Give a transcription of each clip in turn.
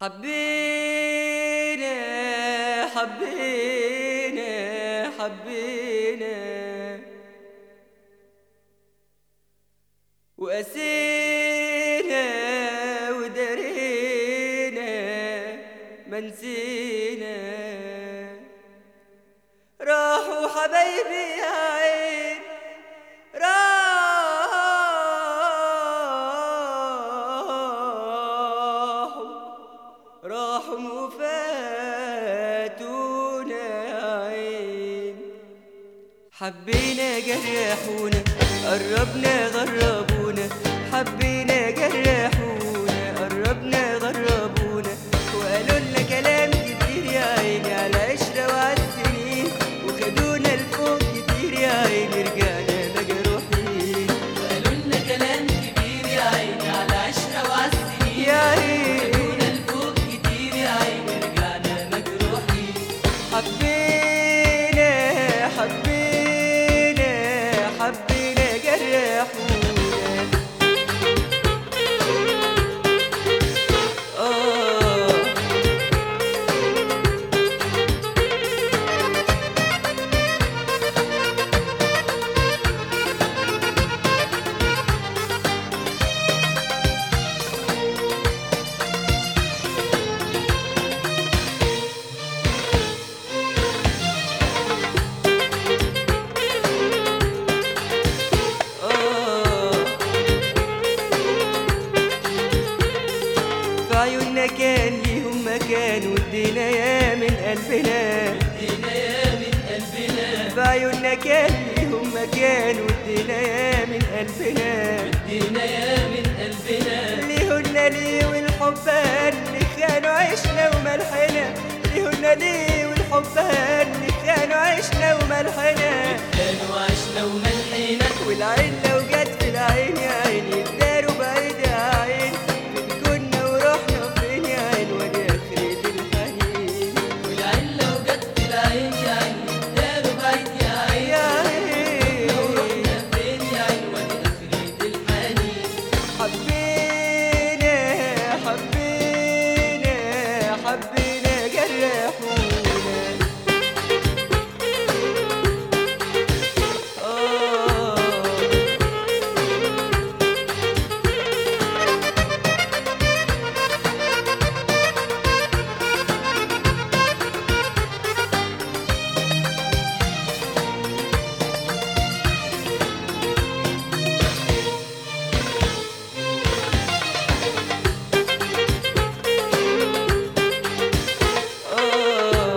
حبينا حبينا حبينا وقسينا ودرينا ما نسينا راحوا حبايبي يا عين راحوا راحوا وفاتونا يا عين حبينا جرحونا قربنا غربونا حبينا جرحونا قربنا غربونا وقالوا لنا كلام كتير يا عيني على عشرة وعلى السنين وخدونا لفوق كتير يا عيني رجعنا مجروحين وقالوا لنا كلام كبير يا عيني على عشرة وعالسنين يا عيني خدونا لفوق كتير يا عيني رجعنا مجروحين حبينا حبينا حبينا جرحونا آه آه في عيوننا كان ليهم مكان وادينا يا من قلبنا ادينا يا من قلبنا في عيوننا كان ليهم مكان وادينا يا من قلبنا ادينا يا من قلبنا ليهن ليه والحب اللي خانوا عشنا وملحنا ليهن ليه والحب اللي خانوا عشنا وملحنا كانوا عشنا وملحنا والعين لو جت في العين يا عيني الداروا بعيد يا عين فين كنا ورحنا فين يا عين ودي اخرة الحنين والعين لو جت في العين يا عيني الدار بعيد يا عين يا عين لو رحنا فين يا عين ودي آخرة الحنين حبينا حبينا حبينا جرحونا آه آه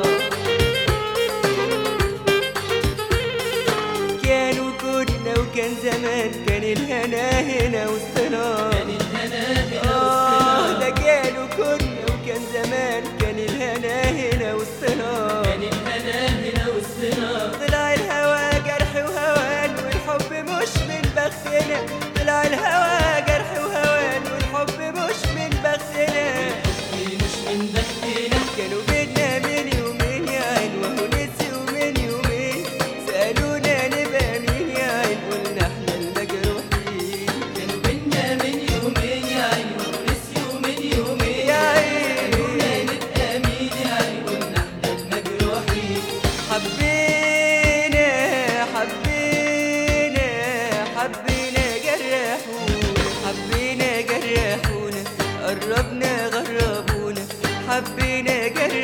كانوا كنا وكان زمان كان الهنا هنا وسطنا كان الهنا هنا آه وسطنا ده كانوا كنا وكان زمان كان الهنا هنا وسطنا كان الهنا هنا وسطنا طلع الهوى جرح وهوان والحب مش من بختنا طلع الهوى جرح وهوان والحب مش من بختنا مش من بختنا كانوا بينا من يومين يا عين وهو نسيوا من يومين سألونا نبقى مين يا عين قلنا احنا المجروحين كانوا بينا من يومين يا عين ونسيوا من يومين يا عين قالونا نبقى مين يا عين قلنا احنا المجروحين حبينا حبينا حبينا جرحونا حبينا جرحونا قربنا غربونا حبينا جرحونا